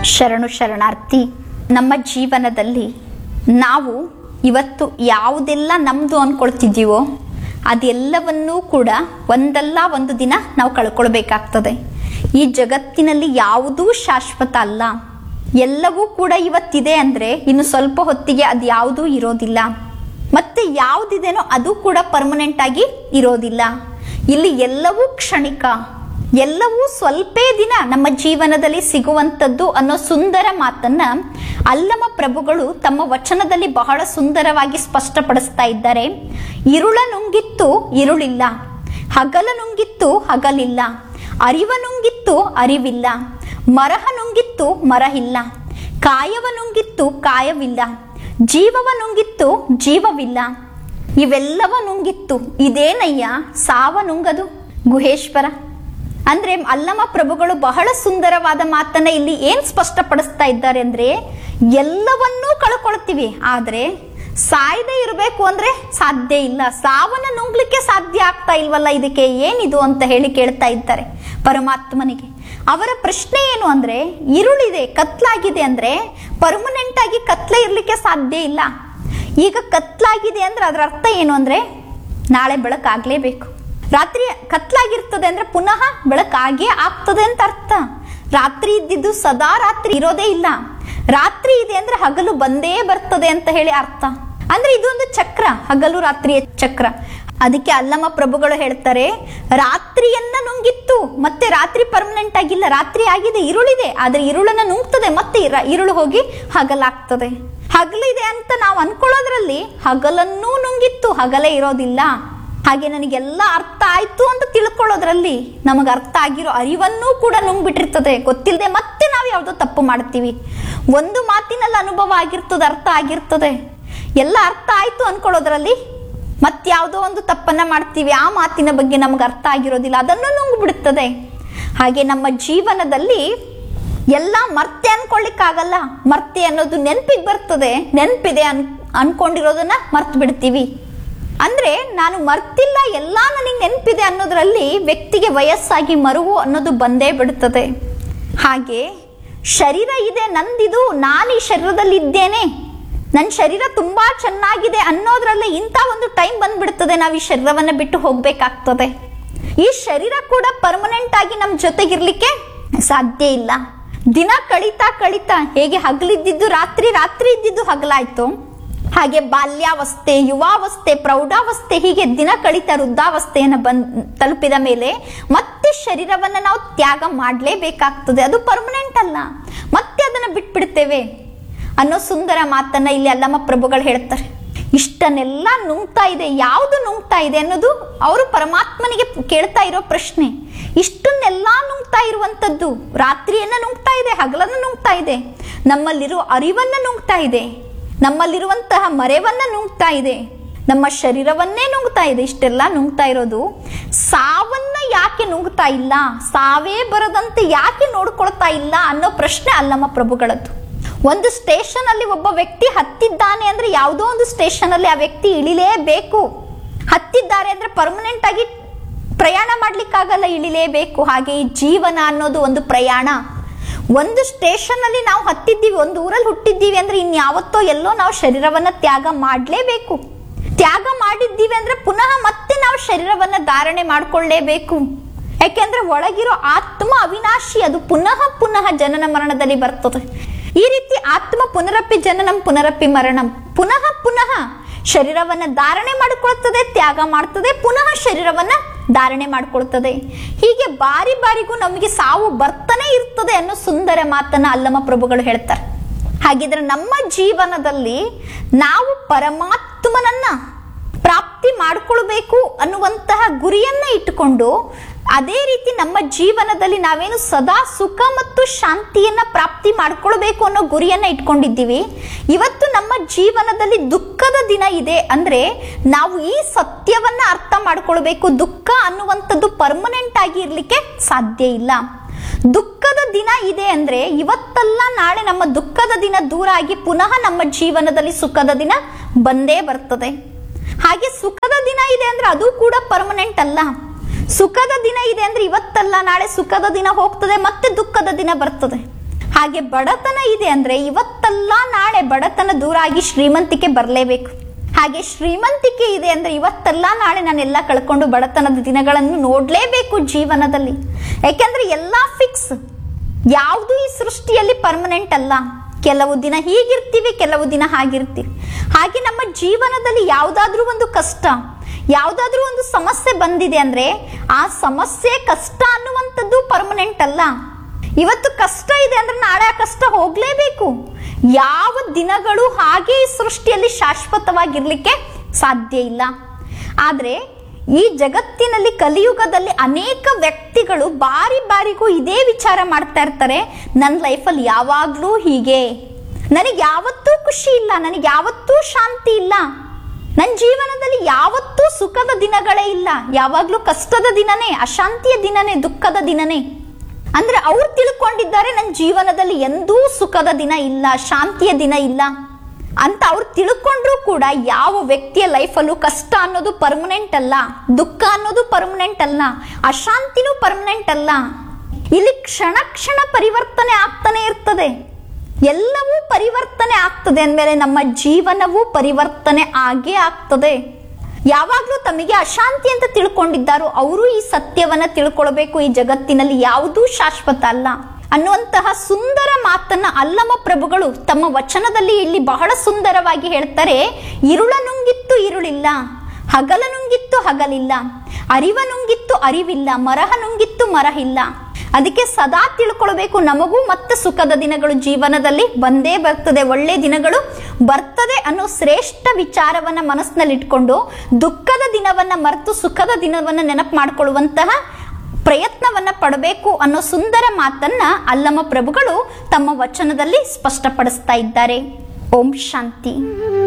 ಶರಣು ಶರಣಾರ್ಥಿ ನಮ್ಮ ಜೀವನದಲ್ಲಿ ನಾವು ಇವತ್ತು ಯಾವುದೆಲ್ಲ ನಮ್ಮದು ಅಂದ್ಕೊಳ್ತಿದ್ದೀವೋ ಅದೆಲ್ಲವನ್ನೂ ಕೂಡ ಒಂದಲ್ಲ ಒಂದು ದಿನ ನಾವು ಕಳ್ಕೊಳ್ಬೇಕಾಗ್ತದೆ ಈ ಜಗತ್ತಿನಲ್ಲಿ ಯಾವುದೂ ಶಾಶ್ವತ ಅಲ್ಲ ಎಲ್ಲವೂ ಕೂಡ ಇವತ್ತಿದೆ ಅಂದರೆ ಇನ್ನು ಸ್ವಲ್ಪ ಹೊತ್ತಿಗೆ ಅದು ಯಾವುದೂ ಇರೋದಿಲ್ಲ ಮತ್ತೆ ಯಾವುದಿದೆನೋ ಅದು ಕೂಡ ಪರ್ಮನೆಂಟ್ ಆಗಿ ಇರೋದಿಲ್ಲ ಇಲ್ಲಿ ಎಲ್ಲವೂ ಕ್ಷಣಿಕ ಎಲ್ಲವೂ ಸ್ವಲ್ಪೇ ದಿನ ನಮ್ಮ ಜೀವನದಲ್ಲಿ ಸಿಗುವಂಥದ್ದು ಅನ್ನೋ ಸುಂದರ ಮಾತನ್ನ ಅಲ್ಲಮ ಪ್ರಭುಗಳು ತಮ್ಮ ವಚನದಲ್ಲಿ ಬಹಳ ಸುಂದರವಾಗಿ ಸ್ಪಷ್ಟಪಡಿಸ್ತಾ ಇದ್ದಾರೆ ಇರುಳ ನುಂಗಿತ್ತು ಇರುಳಿಲ್ಲ ಹಗಲ ನುಂಗಿತ್ತು ಹಗಲಿಲ್ಲ ಅರಿವ ನುಂಗಿತ್ತು ಅರಿವಿಲ್ಲ ಮರಹ ನುಂಗಿತ್ತು ಮರಹಿಲ್ಲ ಕಾಯವ ನುಂಗಿತ್ತು ಕಾಯವಿಲ್ಲ ಜೀವವ ನುಂಗಿತ್ತು ಜೀವವಿಲ್ಲ ಇವೆಲ್ಲವ ನುಂಗಿತ್ತು ಇದೇನಯ್ಯ ಸಾವ ನುಂಗದು ಗುಹೇಶ್ವರ ಅಂದ್ರೆ ಅಲ್ಲಮ ಪ್ರಭುಗಳು ಬಹಳ ಸುಂದರವಾದ ಮಾತನ್ನ ಇಲ್ಲಿ ಏನ್ ಸ್ಪಷ್ಟಪಡಿಸ್ತಾ ಇದ್ದಾರೆ ಅಂದ್ರೆ ಎಲ್ಲವನ್ನೂ ಕಳ್ಕೊಳ್ತೀವಿ ಆದ್ರೆ ಸಾಯದೆ ಇರಬೇಕು ಅಂದ್ರೆ ಸಾಧ್ಯ ಇಲ್ಲ ಸಾವನ್ನ ನುಂಗ್ಲಿಕ್ಕೆ ಸಾಧ್ಯ ಆಗ್ತಾ ಇಲ್ವಲ್ಲ ಇದಕ್ಕೆ ಏನಿದು ಅಂತ ಹೇಳಿ ಕೇಳ್ತಾ ಇದ್ದಾರೆ ಪರಮಾತ್ಮನಿಗೆ ಅವರ ಪ್ರಶ್ನೆ ಏನು ಅಂದ್ರೆ ಇರುಳಿದೆ ಕತ್ಲಾಗಿದೆ ಅಂದ್ರೆ ಪರ್ಮನೆಂಟ್ ಆಗಿ ಕತ್ಲೆ ಇರ್ಲಿಕ್ಕೆ ಸಾಧ್ಯ ಇಲ್ಲ ಈಗ ಕತ್ಲಾಗಿದೆ ಅಂದ್ರೆ ಅದರ ಅರ್ಥ ಏನು ಅಂದ್ರೆ ನಾಳೆ ಬೆಳಕಾಗ್ಲೇಬೇಕು ರಾತ್ರಿ ಕತ್ಲಾಗಿರ್ತದೆ ಅಂದ್ರೆ ಪುನಃ ಬೆಳಕಾಗೇ ಆಗ್ತದೆ ಅಂತ ಅರ್ಥ ರಾತ್ರಿ ಇದ್ದಿದ್ದು ಸದಾ ರಾತ್ರಿ ಇರೋದೇ ಇಲ್ಲ ರಾತ್ರಿ ಇದೆ ಅಂದ್ರೆ ಹಗಲು ಬಂದೇ ಬರ್ತದೆ ಅಂತ ಹೇಳಿ ಅರ್ಥ ಅಂದ್ರೆ ಇದೊಂದು ಚಕ್ರ ಹಗಲು ರಾತ್ರಿಯ ಚಕ್ರ ಅದಕ್ಕೆ ಅಲ್ಲಮ ಪ್ರಭುಗಳು ಹೇಳ್ತಾರೆ ರಾತ್ರಿಯನ್ನ ನುಂಗಿತ್ತು ಮತ್ತೆ ರಾತ್ರಿ ಪರ್ಮನೆಂಟ್ ಆಗಿಲ್ಲ ರಾತ್ರಿ ಆಗಿದೆ ಇರುಳಿದೆ ಆದ್ರೆ ಇರುಳನ್ನ ನುಂಗ್ತದೆ ಮತ್ತೆ ಇರ- ಇರುಳು ಹೋಗಿ ಹಗಲಾಗ್ತದೆ ಹಗಲಿದೆ ಅಂತ ನಾವು ಅನ್ಕೊಳ್ಳೋದ್ರಲ್ಲಿ ಹಗಲನ್ನೂ ನುಂಗಿತ್ತು ಹಗಲೇ ಇರೋದಿಲ್ಲ ಹಾಗೆ ನನಗೆಲ್ಲ ಅರ್ಥ ಆಯ್ತು ಅಂತ ತಿಳ್ಕೊಳ್ಳೋದ್ರಲ್ಲಿ ನಮಗೆ ಅರ್ಥ ಆಗಿರೋ ಅರಿವನ್ನೂ ಕೂಡ ನುಂಗ್ಬಿಟ್ಟಿರ್ತದೆ ಗೊತ್ತಿಲ್ಲದೆ ಮತ್ತೆ ನಾವು ಯಾವುದೋ ತಪ್ಪು ಮಾಡ್ತೀವಿ ಒಂದು ಮಾತಿನಲ್ಲಿ ಅನುಭವ ಆಗಿರ್ತದೆ ಅರ್ಥ ಆಗಿರ್ತದೆ ಎಲ್ಲ ಅರ್ಥ ಆಯ್ತು ಅನ್ಕೊಳ್ಳೋದ್ರಲ್ಲಿ ಮತ್ಯಾವುದೋ ಒಂದು ತಪ್ಪನ್ನ ಮಾಡ್ತೀವಿ ಆ ಮಾತಿನ ಬಗ್ಗೆ ನಮಗೆ ಅರ್ಥ ಆಗಿರೋದಿಲ್ಲ ಅದನ್ನು ನುಂಗ್ಬಿಡುತ್ತದೆ ಹಾಗೆ ನಮ್ಮ ಜೀವನದಲ್ಲಿ ಎಲ್ಲ ಮರ್ತೆ ಅನ್ಕೊಳ್ಳಿಕ್ಕಾಗಲ್ಲ ಮರ್ತೆ ಅನ್ನೋದು ನೆನಪಿಗೆ ಬರ್ತದೆ ನೆನಪಿದೆ ಅನ್ ಅನ್ಕೊಂಡಿರೋದನ್ನ ಮರ್ತು ಬಿಡ್ತೀವಿ ಅಂದ್ರೆ ನಾನು ಮರ್ತಿಲ್ಲ ಎಲ್ಲ ನನಗೆ ನೆನಪಿದೆ ಅನ್ನೋದ್ರಲ್ಲಿ ವ್ಯಕ್ತಿಗೆ ವಯಸ್ಸಾಗಿ ಮರುವು ಅನ್ನೋದು ಬಂದೇ ಬಿಡುತ್ತದೆ ಹಾಗೆ ಶರೀರ ಇದೆ ನಂದಿದು ನಾನು ಈ ಶರೀರದಲ್ಲಿ ಇದ್ದೇನೆ ನನ್ನ ಶರೀರ ತುಂಬಾ ಚೆನ್ನಾಗಿದೆ ಅನ್ನೋದ್ರಲ್ಲೇ ಇಂಥ ಒಂದು ಟೈಮ್ ಬಂದ್ಬಿಡ್ತದೆ ನಾವು ಈ ಶರೀರವನ್ನ ಬಿಟ್ಟು ಹೋಗ್ಬೇಕಾಗ್ತದೆ ಈ ಶರೀರ ಕೂಡ ಪರ್ಮನೆಂಟ್ ಆಗಿ ನಮ್ಮ ಜೊತೆಗಿರ್ಲಿಕ್ಕೆ ಸಾಧ್ಯ ಇಲ್ಲ ದಿನ ಕಳೀತಾ ಕಳೀತಾ ಹೇಗೆ ಹಗಲಿದ್ದಿದ್ದು ರಾತ್ರಿ ರಾತ್ರಿ ಇದ್ದಿದ್ದು ಹಗಲಾಯ್ತು ಹಾಗೆ ಬಾಲ್ಯಾವಸ್ಥೆ ಯುವಾವಸ್ಥೆ ಪ್ರೌಢಾವಸ್ಥೆ ಹೀಗೆ ದಿನ ಕಳೀತಾ ವೃದ್ಧಾವಸ್ಥೆಯನ್ನು ಬಂದ್ ತಲುಪಿದ ಮೇಲೆ ಮತ್ತೆ ಶರೀರವನ್ನ ನಾವು ತ್ಯಾಗ ಮಾಡಲೇಬೇಕಾಗ್ತದೆ ಅದು ಪರ್ಮನೆಂಟ್ ಅಲ್ಲ ಮತ್ತೆ ಅದನ್ನ ಬಿಟ್ಬಿಡ್ತೇವೆ ಅನ್ನೋ ಸುಂದರ ಮಾತನ್ನ ಇಲ್ಲಿ ಅಲ್ಲಮ್ಮ ಪ್ರಭುಗಳು ಹೇಳ್ತಾರೆ ಇಷ್ಟನ್ನೆಲ್ಲ ನುಂಗ್ತಾ ಇದೆ ಯಾವುದು ನುಂಗ್ತಾ ಇದೆ ಅನ್ನೋದು ಅವರು ಪರಮಾತ್ಮನಿಗೆ ಕೇಳ್ತಾ ಇರೋ ಪ್ರಶ್ನೆ ಇಷ್ಟನ್ನೆಲ್ಲ ನುಂಗ್ತಾ ಇರುವಂತದ್ದು ರಾತ್ರಿಯನ್ನ ನುಂಗ್ತಾ ಇದೆ ಹಗಲನ್ನ ನುಂಗ್ತಾ ಇದೆ ನಮ್ಮಲ್ಲಿರೋ ಅರಿವನ್ನ ನುಂಗ್ತಾ ಇದೆ ನಮ್ಮಲ್ಲಿರುವಂತಹ ಮರೆವನ್ನ ನುಂಗ್ತಾ ಇದೆ ನಮ್ಮ ಶರೀರವನ್ನೇ ನುಂಗ್ತಾ ಇದೆ ಇಷ್ಟೆಲ್ಲ ನುಂಗ್ತಾ ಇರೋದು ಸಾವನ್ನ ಯಾಕೆ ನುಂಗ್ತಾ ಇಲ್ಲ ಸಾವೇ ಬರದಂತೆ ಯಾಕೆ ನೋಡ್ಕೊಳ್ತಾ ಇಲ್ಲ ಅನ್ನೋ ಪ್ರಶ್ನೆ ಅಲ್ಲಮ್ಮ ಪ್ರಭುಗಳದ್ದು ಒಂದು ಸ್ಟೇಷನ್ ಅಲ್ಲಿ ಒಬ್ಬ ವ್ಯಕ್ತಿ ಹತ್ತಿದ್ದಾನೆ ಅಂದ್ರೆ ಯಾವುದೋ ಒಂದು ಸ್ಟೇಷನ್ ಅಲ್ಲಿ ಆ ವ್ಯಕ್ತಿ ಇಳಿಲೇಬೇಕು ಹತ್ತಿದ್ದಾರೆ ಅಂದ್ರೆ ಪರ್ಮನೆಂಟ್ ಆಗಿ ಪ್ರಯಾಣ ಮಾಡ್ಲಿಕ್ಕಾಗಲ್ಲ ಇಳಿಲೇಬೇಕು ಹಾಗೆ ಈ ಜೀವನ ಅನ್ನೋದು ಒಂದು ಪ್ರಯಾಣ ಒಂದು ಸ್ಟೇಷನ್ ಅಲ್ಲಿ ನಾವು ಹತ್ತಿದ್ದೀವಿ ಒಂದು ಊರಲ್ಲಿ ಹುಟ್ಟಿದ್ದೀವಿ ಅಂದ್ರೆ ಇನ್ಯಾವತ್ತೋ ಎಲ್ಲೋ ನಾವು ಶರೀರವನ್ನ ತ್ಯಾಗ ಮಾಡಲೇಬೇಕು ತ್ಯಾಗ ಮಾಡಿದ್ದೀವಿ ಅಂದ್ರೆ ಪುನಃ ಮತ್ತೆ ನಾವು ಶರೀರವನ್ನ ಧಾರಣೆ ಮಾಡ್ಕೊಳ್ಳೇಬೇಕು ಯಾಕೆಂದ್ರೆ ಒಳಗಿರೋ ಆತ್ಮ ಅವಿನಾಶಿ ಅದು ಪುನಃ ಪುನಃ ಜನನ ಮರಣದಲ್ಲಿ ಬರ್ತದೆ ಈ ರೀತಿ ಆತ್ಮ ಪುನರಪ್ಪಿ ಜನನಂ ಪುನರಪ್ಪಿ ಮರಣಂ ಪುನಃ ಪುನಃ ಶರೀರವನ್ನ ಧಾರಣೆ ಮಾಡಿಕೊಳ್ತದೆ ತ್ಯಾಗ ಮಾಡ್ತದೆ ಪುನಃ ಶರೀರವನ್ನ ಧಾರಣೆ ಮಾಡ್ಕೊಳ್ತದೆ ಹೀಗೆ ಬಾರಿ ಬಾರಿಗೂ ನಮಗೆ ಸಾವು ಬರ್ತಾನೆ ಇರ್ತದೆ ಅನ್ನೋ ಸುಂದರ ಮಾತನ್ನ ಅಲ್ಲಮ ಪ್ರಭುಗಳು ಹೇಳ್ತಾರೆ ಹಾಗಿದ್ರೆ ನಮ್ಮ ಜೀವನದಲ್ಲಿ ನಾವು ಪರಮಾತ್ಮನನ್ನ ಪ್ರಾಪ್ತಿ ಮಾಡ್ಕೊಳ್ಬೇಕು ಅನ್ನುವಂತಹ ಗುರಿಯನ್ನ ಇಟ್ಟುಕೊಂಡು ಅದೇ ರೀತಿ ನಮ್ಮ ಜೀವನದಲ್ಲಿ ನಾವೇನು ಸದಾ ಸುಖ ಮತ್ತು ಶಾಂತಿಯನ್ನ ಪ್ರಾಪ್ತಿ ಮಾಡ್ಕೊಳ್ಬೇಕು ಅನ್ನೋ ಗುರಿಯನ್ನ ಇಟ್ಕೊಂಡಿದ್ದೀವಿ ಇವತ್ತು ನಮ್ಮ ಜೀವನದಲ್ಲಿ ದುಃಖದ ದಿನ ಇದೆ ಅಂದ್ರೆ ನಾವು ಈ ಸತ್ಯವನ್ನ ಅರ್ಥ ಮಾಡ್ಕೊಳ್ಬೇಕು ದುಃಖ ಅನ್ನುವಂಥದ್ದು ಪರ್ಮನೆಂಟ್ ಆಗಿ ಇರ್ಲಿಕ್ಕೆ ಸಾಧ್ಯ ಇಲ್ಲ ದುಃಖದ ದಿನ ಇದೆ ಅಂದ್ರೆ ಇವತ್ತಲ್ಲ ನಾಳೆ ನಮ್ಮ ದುಃಖದ ದಿನ ದೂರ ಆಗಿ ಪುನಃ ನಮ್ಮ ಜೀವನದಲ್ಲಿ ಸುಖದ ದಿನ ಬಂದೇ ಬರ್ತದೆ ಹಾಗೆ ಸುಖದ ದಿನ ಇದೆ ಅಂದ್ರೆ ಅದು ಕೂಡ ಪರ್ಮನೆಂಟ್ ಅಲ್ಲ ಸುಖದ ದಿನ ಇದೆ ಅಂದ್ರೆ ಇವತ್ತಲ್ಲ ನಾಳೆ ಸುಖದ ದಿನ ಹೋಗ್ತದೆ ಮತ್ತೆ ದುಃಖದ ದಿನ ಬರ್ತದೆ ಹಾಗೆ ಬಡತನ ಇದೆ ಅಂದ್ರೆ ಇವತ್ತಲ್ಲ ನಾಳೆ ಬಡತನ ದೂರ ಆಗಿ ಶ್ರೀಮಂತಿಕೆ ಬರಲೇಬೇಕು ಹಾಗೆ ಶ್ರೀಮಂತಿಕೆ ಇದೆ ಅಂದ್ರೆ ಇವತ್ತಲ್ಲ ನಾಳೆ ನಾನೆಲ್ಲ ಕಳ್ಕೊಂಡು ಬಡತನದ ದಿನಗಳನ್ನು ನೋಡ್ಲೇಬೇಕು ಜೀವನದಲ್ಲಿ ಯಾಕೆಂದ್ರೆ ಎಲ್ಲಾ ಫಿಕ್ಸ್ ಯಾವುದು ಈ ಸೃಷ್ಟಿಯಲ್ಲಿ ಪರ್ಮನೆಂಟ್ ಅಲ್ಲ ಕೆಲವು ದಿನ ಹೀಗಿರ್ತೀವಿ ಕೆಲವು ದಿನ ಹಾಗಿರ್ತೀವಿ ಹಾಗೆ ನಮ್ಮ ಜೀವನದಲ್ಲಿ ಯಾವುದಾದ್ರೂ ಒಂದು ಕಷ್ಟ ಯಾವುದಾದ್ರೂ ಒಂದು ಸಮಸ್ಯೆ ಬಂದಿದೆ ಅಂದ್ರೆ ಆ ಸಮಸ್ಯೆ ಕಷ್ಟ ಅನ್ನುವಂಥದ್ದು ಪರ್ಮನೆಂಟ್ ಅಲ್ಲ ಇವತ್ತು ಕಷ್ಟ ಇದೆ ಅಂದ್ರೆ ನಾಳೆ ಆ ಕಷ್ಟ ಹೋಗ್ಲೇಬೇಕು ಯಾವ ದಿನಗಳು ಹಾಗೆ ಈ ಸೃಷ್ಟಿಯಲ್ಲಿ ಶಾಶ್ವತವಾಗಿರ್ಲಿಕ್ಕೆ ಸಾಧ್ಯ ಇಲ್ಲ ಆದ್ರೆ ಈ ಜಗತ್ತಿನಲ್ಲಿ ಕಲಿಯುಗದಲ್ಲಿ ಅನೇಕ ವ್ಯಕ್ತಿಗಳು ಬಾರಿ ಬಾರಿಗೂ ಇದೇ ವಿಚಾರ ಮಾಡ್ತಾ ಇರ್ತಾರೆ ನನ್ನ ಲೈಫಲ್ಲಿ ಯಾವಾಗ್ಲೂ ಹೀಗೆ ನನಗೆ ಯಾವತ್ತೂ ಖುಷಿ ಇಲ್ಲ ನನಗೆ ಯಾವತ್ತೂ ಶಾಂತಿ ಇಲ್ಲ ನನ್ನ ಜೀವನದಲ್ಲಿ ಯಾವತ್ತೂ ಸುಖದ ದಿನಗಳೇ ಇಲ್ಲ ಯಾವಾಗ್ಲೂ ಕಷ್ಟದ ದಿನನೇ ಅಶಾಂತಿಯ ದಿನನೇ ದುಃಖದ ದಿನನೇ ಅಂದ್ರೆ ಅವ್ರು ತಿಳ್ಕೊಂಡಿದ್ದಾರೆ ನನ್ನ ಜೀವನದಲ್ಲಿ ಎಂದೂ ಸುಖದ ದಿನ ಇಲ್ಲ ಶಾಂತಿಯ ದಿನ ಇಲ್ಲ ಅಂತ ಅವ್ರು ತಿಳ್ಕೊಂಡ್ರು ಕೂಡ ಯಾವ ವ್ಯಕ್ತಿಯ ಲೈಫಲ್ಲೂ ಕಷ್ಟ ಅನ್ನೋದು ಪರ್ಮನೆಂಟ್ ಅಲ್ಲ ದುಃಖ ಅನ್ನೋದು ಪರ್ಮನೆಂಟ್ ಅಲ್ಲ ಅಶಾಂತಿನೂ ಪರ್ಮನೆಂಟ್ ಅಲ್ಲ ಇಲ್ಲಿ ಕ್ಷಣ ಕ್ಷಣ ಪರಿವರ್ತನೆ ಆಗ್ತಾನೆ ಇರ್ತದೆ ಎಲ್ಲವೂ ಪರಿವರ್ತನೆ ಆಗ್ತದೆ ಅಂದಮೇಲೆ ನಮ್ಮ ಜೀವನವೂ ಪರಿವರ್ತನೆ ಆಗೇ ಆಗ್ತದೆ ಯಾವಾಗ್ಲೂ ತಮಗೆ ಅಶಾಂತಿ ಅಂತ ತಿಳ್ಕೊಂಡಿದ್ದಾರೋ ಅವರು ಈ ಸತ್ಯವನ್ನ ತಿಳ್ಕೊಳ್ಬೇಕು ಈ ಜಗತ್ತಿನಲ್ಲಿ ಯಾವುದೂ ಶಾಶ್ವತ ಅಲ್ಲ ಅನ್ನುವಂತಹ ಸುಂದರ ಮಾತನ್ನ ಅಲ್ಲಮ ಪ್ರಭುಗಳು ತಮ್ಮ ವಚನದಲ್ಲಿ ಇಲ್ಲಿ ಬಹಳ ಸುಂದರವಾಗಿ ಹೇಳ್ತಾರೆ ಇರುಳ ನುಂಗಿತ್ತು ಇರುಳಿಲ್ಲ ಹಗಲ ನುಂಗಿತ್ತು ಹಗಲಿಲ್ಲ ಅರಿವ ನುಂಗಿತ್ತು ಅರಿವಿಲ್ಲ ಮರಹ ನುಂಗಿತ್ತು ಮರಹ ಇಲ್ಲ ಅದಕ್ಕೆ ಸದಾ ತಿಳ್ಕೊಳ್ಬೇಕು ನಮಗೂ ಮತ್ತೆ ಸುಖದ ದಿನಗಳು ಜೀವನದಲ್ಲಿ ಬಂದೇ ಬರ್ತದೆ ಒಳ್ಳೆ ದಿನಗಳು ಬರ್ತದೆ ಅನ್ನೋ ಶ್ರೇಷ್ಠ ವಿಚಾರವನ್ನ ಮನಸ್ಸಿನಲ್ಲಿ ಇಟ್ಕೊಂಡು ದುಃಖದ ದಿನವನ್ನ ಮರೆತು ಸುಖದ ದಿನವನ್ನ ನೆನಪು ಮಾಡಿಕೊಳ್ಳುವಂತಹ ಪ್ರಯತ್ನವನ್ನ ಪಡಬೇಕು ಅನ್ನೋ ಸುಂದರ ಮಾತನ್ನ ಅಲ್ಲಮ ಪ್ರಭುಗಳು ತಮ್ಮ ವಚನದಲ್ಲಿ ಸ್ಪಷ್ಟಪಡಿಸ್ತಾ ಇದ್ದಾರೆ ಓಂ ಶಾಂತಿ